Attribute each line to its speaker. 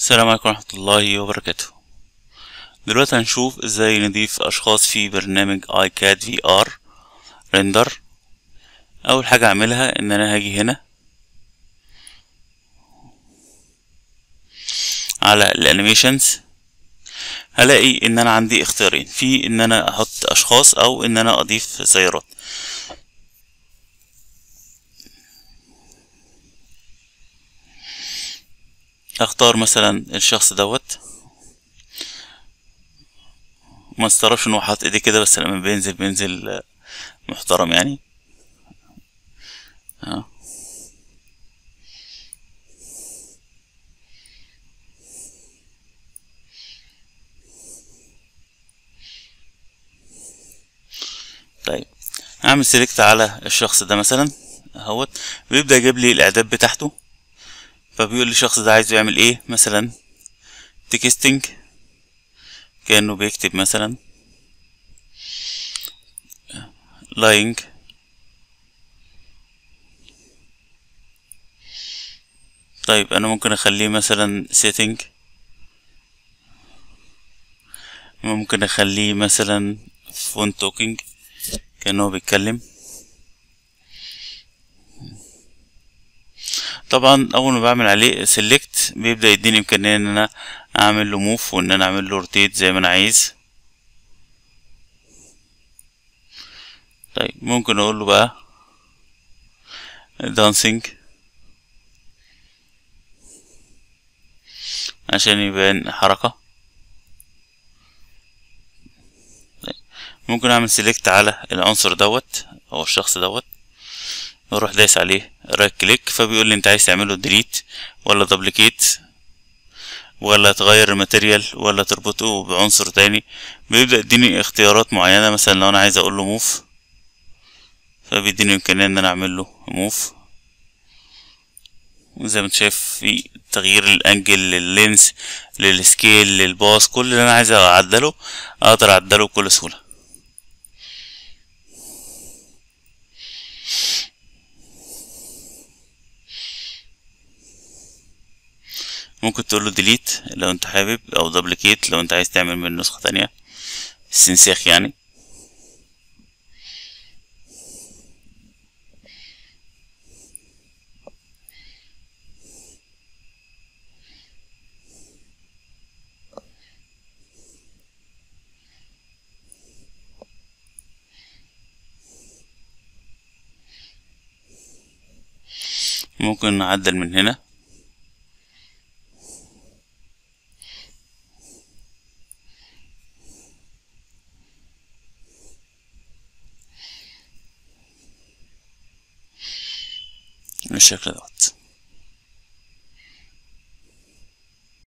Speaker 1: السلام عليكم ورحمة الله وبركاته دلوقتي هنشوف ازاي نضيف اشخاص في برنامج ايكاد في ار ريندر اول حاجة اعملها ان انا هاجي هنا على الانيميشنز هلاقي ان انا عندي اختيارين في ان انا احط اشخاص او ان انا اضيف سيارات اختار مثلا الشخص دوت ما استغربش ان هو حاطط ايديه كده بس لما بينزل بينزل محترم يعني اه طيب هعمل سيلكت على الشخص ده مثلا اهوت بيبدأ يجيب لي الاعداد بتاعته فبيقول لي الشخص ده عايزه يعمل ايه مثلا تكستنج كأنه بيكتب مثلا لاينج طيب انا ممكن اخليه مثلا سيتنج ممكن اخليه مثلا فون توكينج كأنه بيتكلم طبعا اول ما بعمل عليه سيلكت بيبدا يديني امكانيه ان انا اعمل له موف وان انا اعمل له روتيت زي ما انا عايز طيب ممكن اقول له بقى دانسينج عشان يبان حركه طيب. ممكن اعمل سيلكت على العنصر دوت او الشخص دوت واروح دايس عليه رايت كليك فبيقول لي انت عايز تعمله ديليت ولا دبليكيت ولا تغير الماتيريال ولا تربطه بعنصر تاني بيبدأ يديني اختيارات معينة مثلا لو انا عايز اقول له موف فبيديني امكانية ان انا اعمل له موف زي ما انت شايف في تغيير الانجل لللينس للسكيل للباص كل اللي انا عايز اعدله اقدر اعدله بكل سهوله ممكن تقول له ديليت لو انت حابب او دبليكيت لو انت عايز تعمل من نسخة تانية استنساخ يعني ممكن نعدل من هنا بالشكل دوت